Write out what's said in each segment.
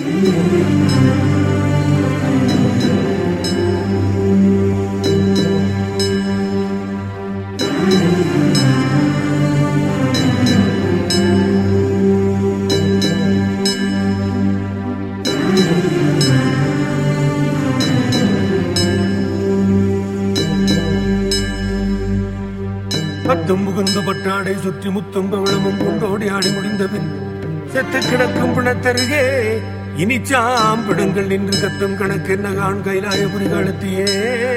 பத்தும் முகுந்து பட்டாடை சுற்றி முத்தும் பவளமும் கொண்டோடி ஆடி முடிந்த பின் செத்து கிடக்கும் பிணத்தருகே இனி சாம்பிடுங்கள் நின்று கத்தும் கணக்கு என்ன காண் கைலாயபுரி காலத்தியே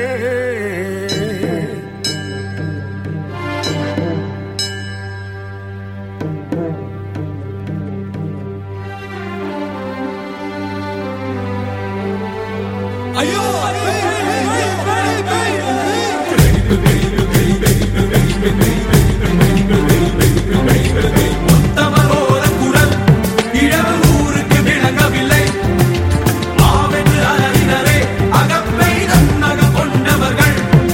ஐயோ உத்தமரோர குரல் இழவு ஊருக்கு விளங்கவில்லை ஆவென்று அலறினரே அகப்பை நன்னக கொண்டவர்கள்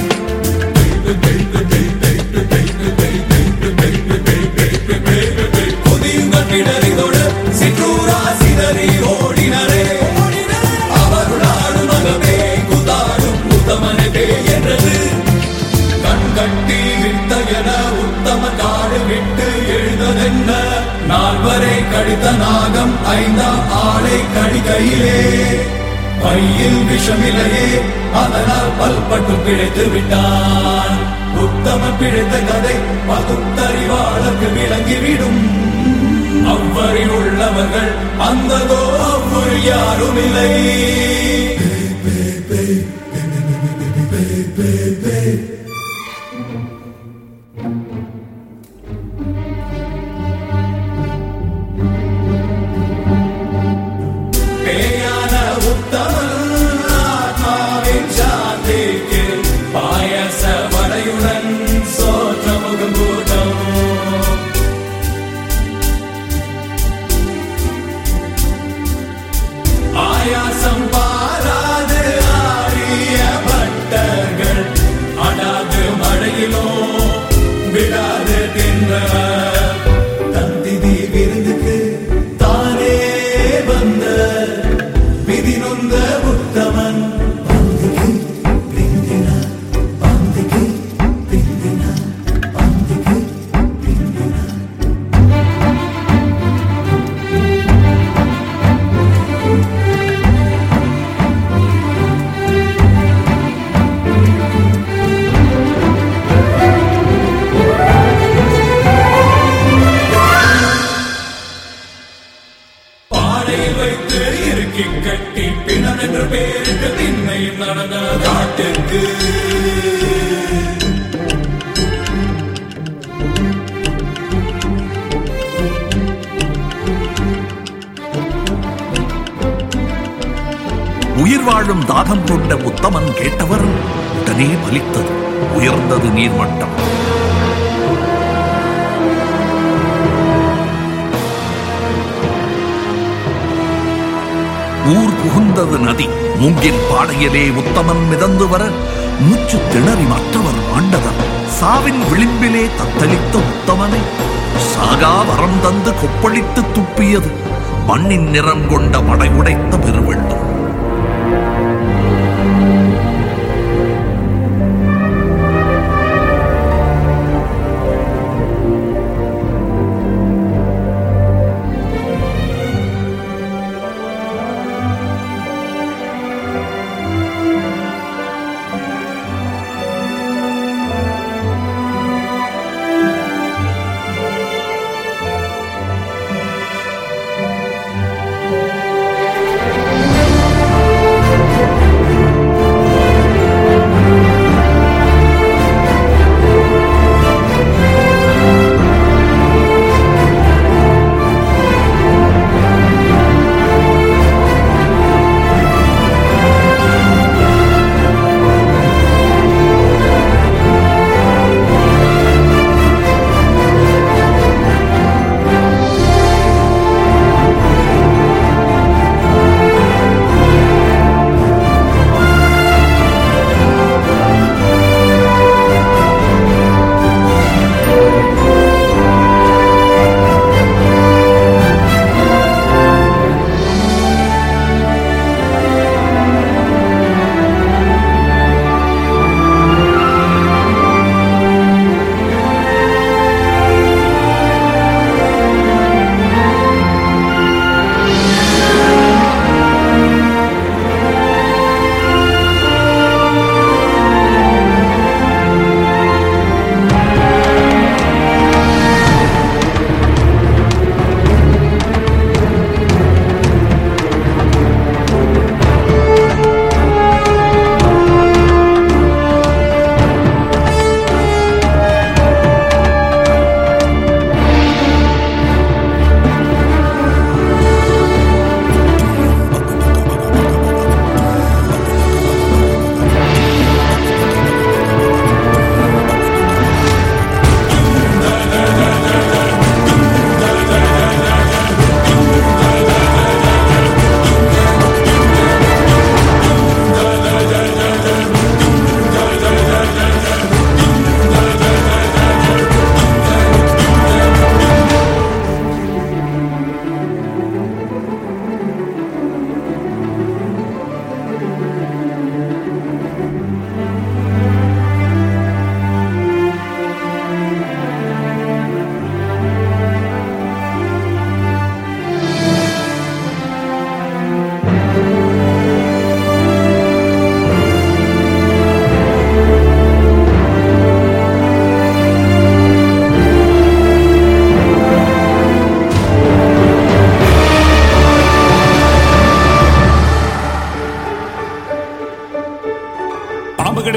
கொதியுங்கள் கிடறிதொடு சிற்றூரா சிதறி ஓடினரே அவருளாடு மகமே குதாடும் உத்தமனே என்றது கண் கட்டி விட்ட என உத்தம காடு விட்டு எழுததென்ன நால்வரை கடித்த நாகம் ஐந்தாம் ஆளை கடிகையிலே பையில் விஷமில்லையே அதனால் பல்பட்டு பிழைத்து விட்டான் உத்தம பிழைத்த கதை பகுத்தறிவாளருக்கு விளங்கிவிடும் அவ்வறில் உள்ளவர்கள் அந்ததோ அவ்வொரு யாரும் இல்லை பேயான உத்தமன் ஆத்மாவின் சாந்திக்கு பாயச வடையுடன் சோற்றமுகம் கூட்டம் ஆயாசம் பாராது ஆடிய பட்டர்கள் அடாது மழையிலோ விடாது தின்றவர் தந்திதி விருந்துக்கு தானே வந்த விதி நொந்த உத்தமன் பந்திக்கு பிந்தினா பந்திக்கு பிந்தினா பந்திக்கு பிந்தினா பாடையில் வைத்து இறுக்கி கட்டி பிணம் என்று பேருக்கு திண்ணையும் நடந்த காட்டுக்கு உயிர் வாழும் தாகம் கொண்ட உத்தமன் கேட்டவர் உடனே பலித்தது உயர்ந்தது நீர்மட்டம் ஊர் புகுந்தது நதி மூங்கில் பாடையிலே உத்தமன் மிதந்து வர மூச்சு திணறி மற்றவர் ஆண்டவர் சாவின் விளிம்பிலே தத்தளித்த உத்தமனை சாகா வரம் தந்து கொப்பளித்து துப்பியது மண்ணின் நிறம் கொண்ட மடை உடைத்த பெருவெள்ளம்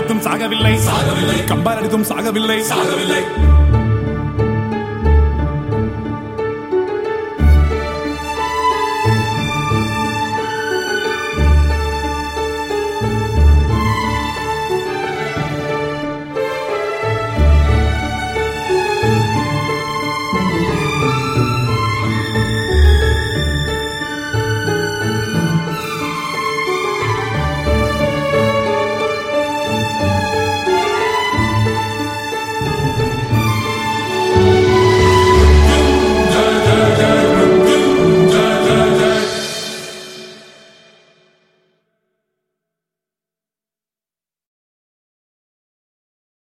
அடித்தும் சாகவில்லை சாகவில்லை. கம்பால் அடித்தும் சாகவில்லை சாகவில்லை